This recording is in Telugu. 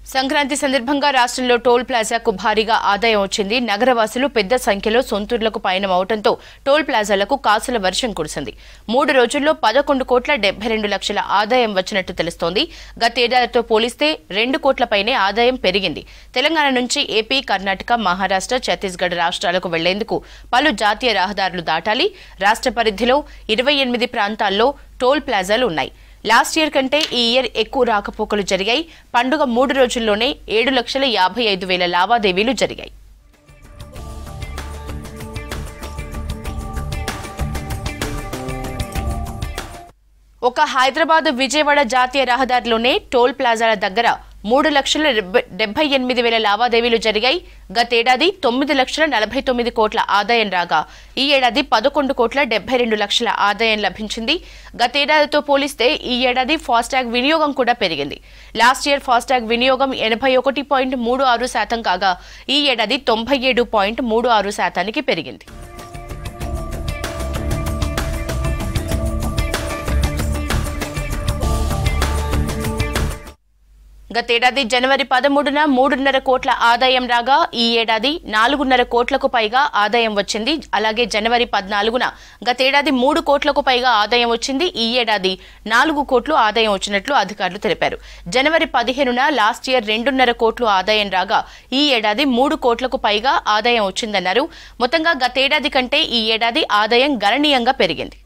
సంక్రాంతి సందర్భంగా రాష్ట్రంలో టోల్ ప్లాజాకు భారీగా ఆదాయం వచ్చింది నగరవాసులు పెద్ద సంఖ్యలో సొంతూర్లకు పయనం అవడంతో టోల్ ప్లాజాలకు కాసుల వర్షం కురిసింది మూడు రోజుల్లో పదకొండు కోట్ల డెబ్బై రెండు లక్షల ఆదాయం వచ్చినట్టు తెలుస్తోంది గతేడాదితో పోలిస్తే రెండు కోట్లపైనే ఆదాయం పెరిగింది తెలంగాణ నుంచి ఏపీ కర్ణాటక మహారాష్ట్ర ఛత్తీస్గఢ్ రాష్ట్రాలకు వెళ్లేందుకు పలు జాతీయ రహదారులు దాటాలి రాష్ట్ర పరిధిలో ఇరవై ఎనిమిది ప్రాంతాల్లో టోల్ ప్లాజాలు ఉన్నాయి లాస్ట్ ఇయర్ కంటే ఈ ఇయర్ ఎక్కువ రాకపోకలు జరిగాయి పండుగ మూడు రోజుల్లోనే ఏడు లక్షల యాభై ఐదు వేల లావాదేవీలు జరిగాయి ఒక హైదరాబాద్ విజయవాడ జాతీయ రహదారిలోనే టోల్ ప్లాజాల దగ్గర మూడు లక్షల డెబ్బై- డెబ్బై ఎనిమిది వేల లావాదేవీలు జరిగాయి గతేడాది తొమ్మిది లక్షల నలభై తొమ్మిది కోట్ల ఆదాయం రాగా ఈ ఏడాది పదకొండు కోట్ల డెబ్బై రెండు లక్షల ఆదాయం లభించింది గతేడాదితో పోలిస్తే ఈ ఏడాది ఫాస్టాగ్ వినియోగం కూడా పెరిగింది లాస్ట్ ఇయర్ ఫాస్టాగ్ వినియోగం ఎనభై ఒకటి పాయింట్ మూడు ఆరు శాతం కాగా ఈ ఏడాది తొంభై ఏడు పాయింట్ మూడు ఆరు శాతానికి పెరిగింది గతేడాది జనవరి పదమూడున మూడున్నర కోట్ల ఆదాయం రాగా ఈ ఏడాది నాలుగున్నర కోట్లకు పైగా ఆదాయం వచ్చింది అలాగే జనవరి పద్నాలుగున గతేడాది మూడు కోట్లకు పైగా ఆదాయం వచ్చింది ఈ ఏడాది నాలుగు కోట్లు ఆదాయం వచ్చినట్లు అధికారులు తెలిపారు జనవరి పదిహేనున లాస్ట్ ఇయర్ రెండున్నర కోట్లు ఆదాయం రాగా ఈ ఏడాది మూడు కోట్లకు పైగా ఆదాయం వచ్చిందన్నారు మొత్తంగా గతేడాది కంటే ఈ ఏడాది ఆదాయం గణనీయంగా పెరిగింది